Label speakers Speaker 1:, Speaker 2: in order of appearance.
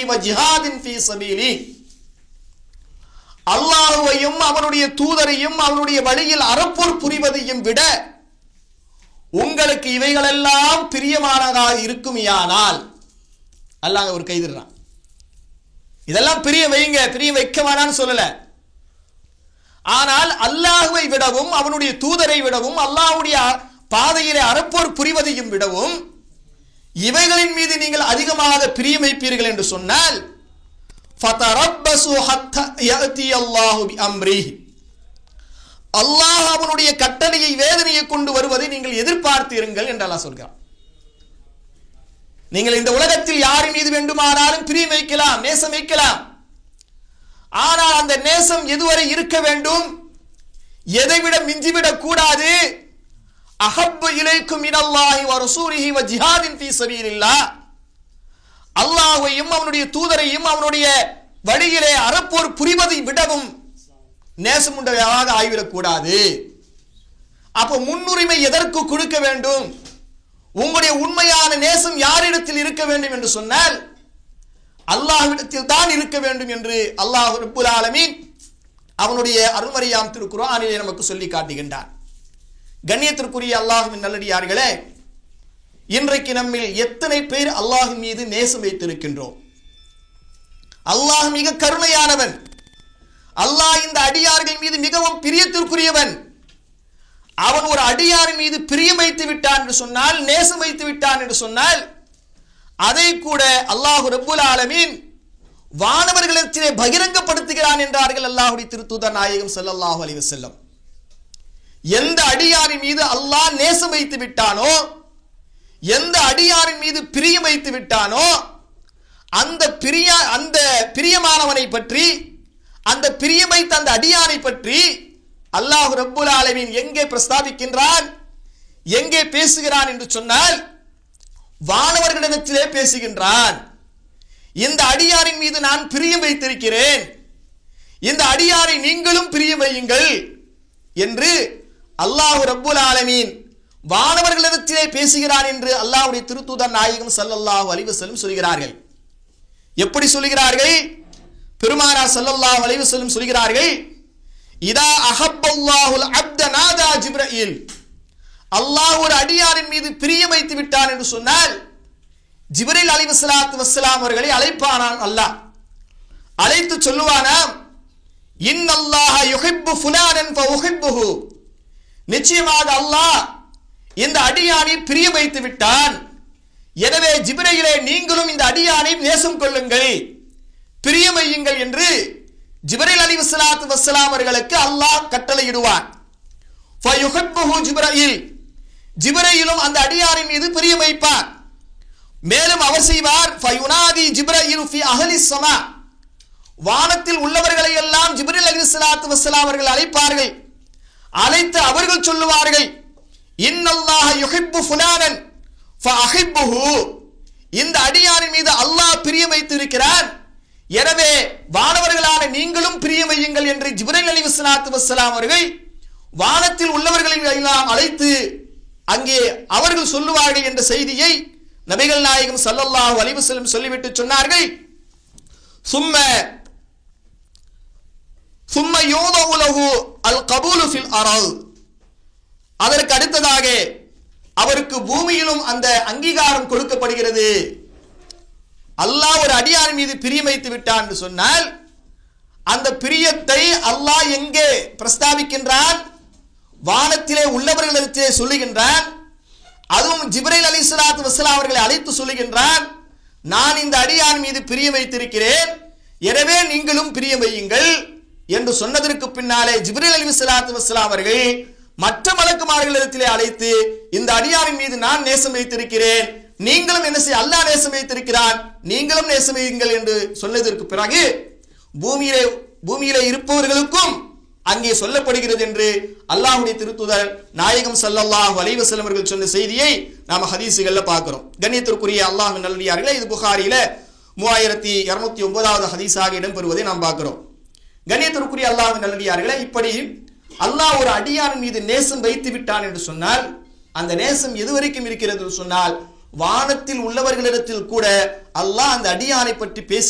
Speaker 1: வ ஜிஹாதின் ஃபீ சபீலி அல்லாஹுவையும் அவனுடைய தூதரையும் அவனுடைய வழியில் அறப்போர் புரிவதையும் விட உங்களுக்கு இவைகளெல்லாம் பிரியமானதாக இருக்குமையானால் அல்லாஹ் ஒரு கைதிடுறான் இதெல்லாம் பிரிய வைங்க பிரிய வைக்க வேணான்னு சொல்லல ஆனால் அல்லாஹுவை விடவும் அவனுடைய தூதரை விடவும் அல்லாஹ்வுடைய பாதையிலே அறப்போர் புரிவதையும் விடவும் இவைகளின் மீது நீங்கள் அதிகமாக பிரியம் வைப்பீர்கள் என்று சொன்னால் فَتَرَبَّصُوا حَتَّى يَأْتِيَ اللَّهُ بِأَمْرِهِ அல்லாஹ் அவனுடைய கட்டளையை வேதனையை கொண்டு வருவதை நீங்கள் எதிர்பார்த்தீர்கள் என்று அல்லாஹ் சொல்கிறான் நீங்கள் இந்த உலகத்தில் யாரின் மீது வேண்டுமானாலும் பிரியம் வைக்கலாம் நேசம் வைக்கலாம் ஆனால் அந்த நேசம் எதுவரை இருக்க வேண்டும் எதைவிட மிஞ்சிவிடக் கூடாது அஹப்பு இலைக்கும் இனல்லாஹி வ ரசூலிஹி வ ஜிஹாதின் ஃபீ சபீலில்லாஹ் அல்லாஹ்வையும் அவனுடைய தூதரையும் அவனுடைய வழியிலே அறப்போர் புரிவதை விடவும் நேசமுண்டவையாக ஆகிவிடக்கூடாது அப்போ முன்னுரிமை எதற்கு கொடுக்க வேண்டும் உங்களுடைய உண்மையான நேசம் யாரிடத்தில் இருக்க வேண்டும் என்று சொன்னால் அல்லாஹ்விடத்தில் தான் இருக்க வேண்டும் என்று அல்லாஹ் ரப்புல் ஆலமீன் அவனுடைய அருள்மறையாம் திருக்குறானிலே நமக்கு சொல்லி காட்டுகின்றான் கண்ணியத்திற்குரிய அல்லாஹுவின் நல்லடியார்களே இன்றைக்கு நம்மில் எத்தனை பேர் அல்லாஹின் மீது நேசம் வைத்திருக்கின்றோம் அல்லாஹ் மிக கருணையானவன் அல்லாஹ் இந்த அடியார்கள் மீது மிகவும் பிரியத்திற்குரியவன் அவன் ஒரு அடியாரின் மீது பிரியம் வைத்து விட்டான் என்று சொன்னால் நேசம் வைத்து விட்டான் என்று சொன்னால் அதை கூட அல்லாஹு ரப்புல் ஆலமீன் வானவர்களிடத்திலே பகிரங்கப்படுத்துகிறான் என்றார்கள் அல்லாஹுடைய திருத்தூதர் நாயகம் ஸல்லல்லாஹு அலைஹி வஸல்லம் எந்த அடியாரின் மீது அல்லாஹ் நேசம் வைத்து விட்டானோ எந்த அடியாரின் மீது பிரியம் வைத்து விட்டானோ அந்த பிரிய அந்த பிரியமானவனை பற்றி அந்த பிரியம் வைத்த அந்த அடியாரை பற்றி அல்லாஹ் ரப்புல் ஆலமீன் எங்கே பிரஸ்தாபிக்கின்றான் எங்கே பேசுகிறான் என்று சொன்னால் வானவர்களிடத்திலே பேசுகின்றான் இந்த அடியாரின் மீது நான் பிரியம் வைத்திருக்கிறேன் இந்த அடியாரை நீங்களும் பிரியம் வையுங்கள் என்று அல்லாஹ் ரப்புல் ஆலமீன் வானவர்களிடத்திலே பேசுகிறான் என்று அல்லாஹ்வுடைய திருத்தூதர் நாயகம் ஸல்லல்லாஹு அலைஹி வஸல்லம் சொல்கிறார்கள் எப்படி சொல்கிறார்கள் பெருமானார் ஸல்லல்லாஹு அலைஹி வஸல்லம் சொல்கிறார்கள் இதா அஹப்பல்லாஹுல் அப்த நாதா ஜிப்ரீல் அல்லாஹ் ஒரு அடியாரின் மீது பிரியம் வைத்து விட்டான் என்று சொன்னால் ஜிப்ரீல் அலைஹிஸ்ஸலாத்து வஸ்ஸலாம் அவர்களை அழைப்பானான் அல்லாஹ் அழைத்து சொல்லுவானாம் இன்னல்லாஹ யுஹிப்பு ஃபுலானன் ஃபஉஹிப்புஹு நிச்சயமாக அல்லாஹ் இந்த அடியானை பிரிய வைத்து விட்டான் எனவே ஜிப்ரையிலே நீங்களும் இந்த அடியானை நேசம் கொள்ளுங்கள் பிரியமையுங்கள் என்று ஜிப்ரைல் அலி வஸ்லாத்து வஸ்ஸலாம் அவர்களுக்கு அல்லாஹ் கட்டளையிடுவான் ஃபயுஹிப்புஹு ஜிப்ரையில் ஜிப்ரையிலும் அந்த அடியாரின் மீது பிரியம் வைப்பார் மேலும் அவர் செய்வார் ஃபயுனாதி ஜிப்ரையில் ஃபி அஹலி ஸமா வானத்தில் உள்ளவர்களை எல்லாம் ஜிப்ரில் அலி ஸலாத்து வஸ்ஸலாம் அவர்கள் அழைப்பார்கள் அழைத்து அவர்கள் சொல்லுவார்கள் இன்னல்லாஹ யுஹிப்பு ஃபுலானன் ஃபஅஹிப்புஹு இந்த அடியாரின் மீது அல்லாஹ் பிரியம் வைத்திருக்கிறான் எனவே வானவர்களான நீங்களும் பிரியம் வையுங்கள் என்று ஜிப்ரைல் அலி வஸ்ஸலாத்து வஸ்ஸலாம் அவர்கள் வானத்தில் உள்ளவர்களை எல்லாம் அழைத்து அங்கே அவர்கள் சொல்லுவார்கள் என்ற செய்தியை நபிகள் நாயகம் ஸல்லல்லாஹு அலைஹி வஸல்லம் சொல்லிவிட்டு சொன்னார்கள் சும்ம சும்ம யோதவுலகு அல் கபூலு ஃபில் அரல் அதற்கு அடுத்ததாக அவருக்கு பூமியிலும் அந்த அங்கீகாரம் கொடுக்கப்படுகிறது அல்லாஹ் ஒரு அடியார் மீது பிரியம் வைத்து விட்டான் என்று சொன்னால் அந்த பிரியத்தை அல்லாஹ் எங்கே பிரஸ்தாபிக்கின்றான் வானத்திலே உள்ளவர்களிடத்திலே சொல்லுகின்றான் அதுவும் ஜிப்ரைல் அலி சலாத்து வசலாம் அவர்களை அழைத்து சொல்லுகின்றான் நான் இந்த அடியான் மீது பிரியம் வைத்திருக்கிறேன் எனவே நீங்களும் பிரியம் வையுங்கள் என்று சொன்னதற்கு பின்னாலே ஜிப்ரில் அலி சலாத்து வசலாம் அவர்கள் மற்ற மலக்குமார்களிடத்திலே அழைத்து இந்த அடியாரின் மீது நான் நேசம் வைத்திருக்கிறேன் நீங்களும் என்ன செய்ய அல்லாஹ் நேசம் வைத்திருக்கிறான் நீங்களும் நேசம் வையுங்கள் என்று சொன்னதற்கு பிறகு பூமியிலே பூமியிலே இருப்பவர்களுக்கும் அங்கே சொல்லப்படுகிறது என்று அல்லாஹ்வுடைய திருத்துதர் நாயகம் ஸல்லல்லாஹு அலைஹி வஸல்லம் அவர்கள் சொன்ன செய்தியை நாம ஹதீஸுகள்ல பார்க்கிறோம் கண்ணியத்திற்குரிய அல்லாஹ்வின் நல்லடியார்களே இது புகாரில மூவாயிரத்தி இருநூத்தி ஒன்பதாவது ஹதீஸாக இடம்பெறுவதை நாம் பார்க்கிறோம் கண்ணியத்திற்குரிய அல்லாஹ்வின் நல்லடியார்களே இப்படி அல்லாஹ் ஒரு அடியாரின் மீது நேசம் வைத்து விட்டான் என்று சொன்னால் அந்த நேசம் எதுவரைக்கும் இருக்கிறது என்று சொன்னால் வானத்தில் உள்ளவர்களிடத்தில் கூட அல்லாஹ் அந்த அடியானை பற்றி பேசி